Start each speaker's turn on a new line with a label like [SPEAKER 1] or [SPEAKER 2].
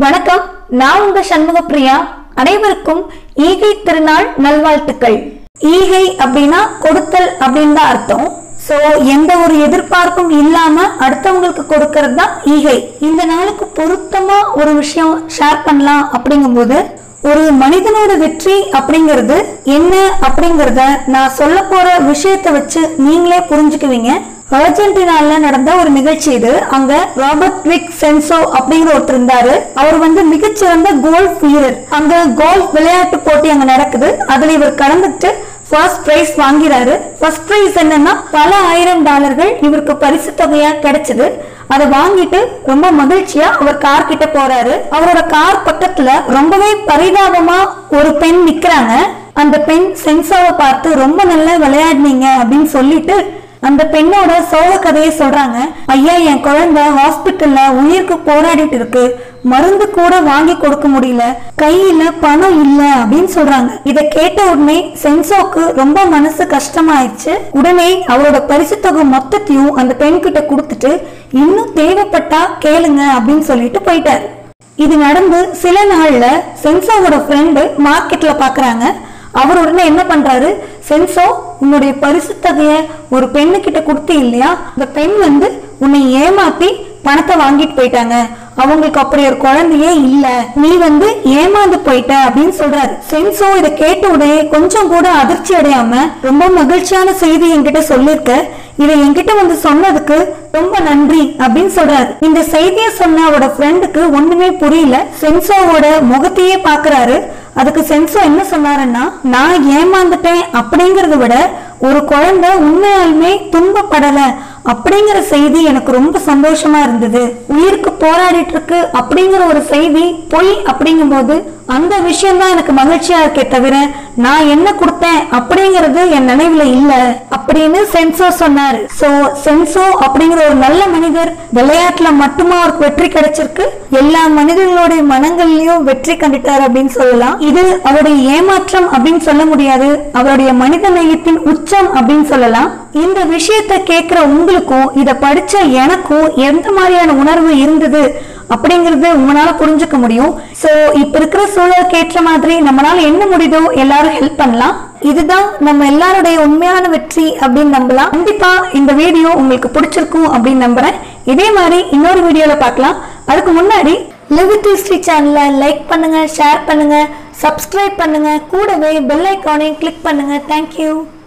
[SPEAKER 1] வணக்கம் நான் உங்க சண்முக பிரியா அனைவருக்கும் ஈகை திருநாள் நல்வாழ்த்துக்கள் ஈகை அப்படின்னா கொடுத்தல் அப்படின்னு தான் அர்த்தம் சோ எந்த ஒரு எதிர்பார்ப்பும் இல்லாம அடுத்தவங்களுக்கு கொடுக்கறது தான் ஈகை இந்த நாளுக்கு பொருத்தமா ஒரு விஷயம் ஷேர் பண்ணலாம் அப்படிங்கும்போது ஒரு மனிதனோட வெற்றி அப்படிங்கிறது என்ன அப்படிங்கறத நான் சொல்ல போற விஷயத்தை வச்சு நீங்களே புரிஞ்சுக்குவீங்க அர்ஜென்டினால நடந்த ஒரு நிகழ்ச்சி இது அங்க ராபர்ட் விக் சென்சோ அப்படிங்கிற ஒருத்தர் இருந்தாரு அவர் வந்து மிகச்சிறந்த கோல்ஃப் வீரர் அங்க கோல்ஃப் விளையாட்டு போட்டி அங்க நடக்குது அதுல இவர் கலந்துட்டு ஃபர்ஸ்ட் பிரைஸ் வாங்கிறாரு ஃபர்ஸ்ட் பிரைஸ் என்னன்னா பல ஆயிரம் டாலர்கள் இவருக்கு பரிசு தொகையா கிடைச்சது அதை வாங்கிட்டு ரொம்ப மகிழ்ச்சியா அவர் கார் கிட்ட போறாரு அவரோட கார் பக்கத்துல ரொம்பவே பரிதாபமா ஒரு பெண் நிக்கிறாங்க அந்த பெண் சென்சாவை பார்த்து ரொம்ப நல்லா விளையாடுனீங்க அப்படின்னு சொல்லிட்டு அந்த பெண்ணோட சோக கதையை சொல்றாங்க ஐயா என் குழந்தை ஹாஸ்பிட்டல்ல உயிருக்கு போராடிட்டு இருக்கு மருந்து கூட வாங்கி கொடுக்க முடியல கையில பணம் இல்ல அப்படின்னு சொல்றாங்க இத கேட்ட உடனே சென்சோக்கு ரொம்ப மனசு கஷ்டமாயிடுச்சு உடனே அவரோட பரிசு தொகை மொத்தத்தையும் அந்த பெண் கிட்ட கொடுத்துட்டு இன்னும் தேவைப்பட்டா கேளுங்க அப்படின்னு சொல்லிட்டு போயிட்டாரு இது நடந்து சில நாள்ல சென்சோவோட ஃப்ரெண்டு மார்க்கெட்ல பாக்குறாங்க அவர் உடனே என்ன பண்றாரு சென்சோ உன்னுடைய பரிசு தொகைய ஒரு பெண்ணு கிட்ட கொடுத்து இல்லையா அந்த பெண் வந்து உன்னை ஏமாத்தி பணத்தை வாங்கிட்டு போயிட்டாங்க அவங்களுக்கு அப்படி ஒரு குழந்தையே இல்ல நீ வந்து ஏமாந்து போயிட்ட அப்படின்னு சொல்றாரு சென்சோ இதை கேட்ட உடனே கொஞ்சம் கூட அதிர்ச்சி அடையாம ரொம்ப மகிழ்ச்சியான செய்தி என்கிட்ட சொல்லிருக்க இதை என்கிட்ட வந்து சொன்னதுக்கு ரொம்ப நன்றி அப்படின்னு சொல்றாரு இந்த செய்தியை சொன்ன அவரோட ஃப்ரெண்டுக்கு ஒண்ணுமே புரியல சென்சோவோட முகத்தையே பாக்குறாரு அதுக்கு சென்சோ என்ன சொன்னாருன்னா நான் ஏமாந்துட்டேன் அப்படிங்கறத விட ஒரு குழந்தை உண்மையாலுமே துன்பப்படல அப்படிங்கிற செய்தி எனக்கு ரொம்ப சந்தோஷமா இருந்தது உயிருக்கு போராடிட்டு இருக்கு அப்படிங்கிற ஒரு செய்தி பொய் அப்படிங்கும்போது அந்த விஷயம் தான் எனக்கு மகிழ்ச்சியா இருக்கே தவிர நான் என்ன கொடுத்தேன் அப்படிங்கிறது என் நினைவுல இல்ல அப்படின்னு சென்சோ சொன்னாரு சோ சென்சோ அப்படிங்கிற ஒரு நல்ல மனிதர் விளையாட்டுல மட்டுமா அவருக்கு வெற்றி கிடைச்சிருக்கு எல்லா மனிதர்களுடைய மனங்கள்லயும் வெற்றி கண்டுட்டாரு அப்படின்னு சொல்லலாம் இது அவருடைய ஏமாற்றம் அப்படின்னு சொல்ல முடியாது அவருடைய மனித நேயத்தின் உச்சம் அப்படின்னு சொல்லலாம் இந்த விஷயத்தை கேட்கிற உங்களுக்கும் இத படிச்ச எனக்கும் எந்த மாதிரியான உணர்வு இருந்தது அப்படிங்கறது உங்களால புரிஞ்சுக்க முடியும் சோ இப்ப இருக்கிற சூழலுக்கு ஏற்ற மாதிரி நம்மளால என்ன முடியுதோ எல்லாரும் ஹெல்ப் பண்ணலாம் இதுதான் நம்ம எல்லாருடைய உண்மையான வெற்றி அப்படின்னு நம்பலாம் கண்டிப்பா இந்த வீடியோ உங்களுக்கு பிடிச்சிருக்கும் அப்படின்னு நம்புறேன் இதே மாதிரி இன்னொரு வீடியோல பார்க்கலாம் அதுக்கு முன்னாடி லிவித் ஹிஸ்டரி சேனலை லைக் பண்ணுங்க ஷேர் பண்ணுங்க சப்ஸ்கிரைப் பண்ணுங்க கூடவே பெல் ஐக்கானையும் கிளிக் பண்ணுங்க தேங்க்யூ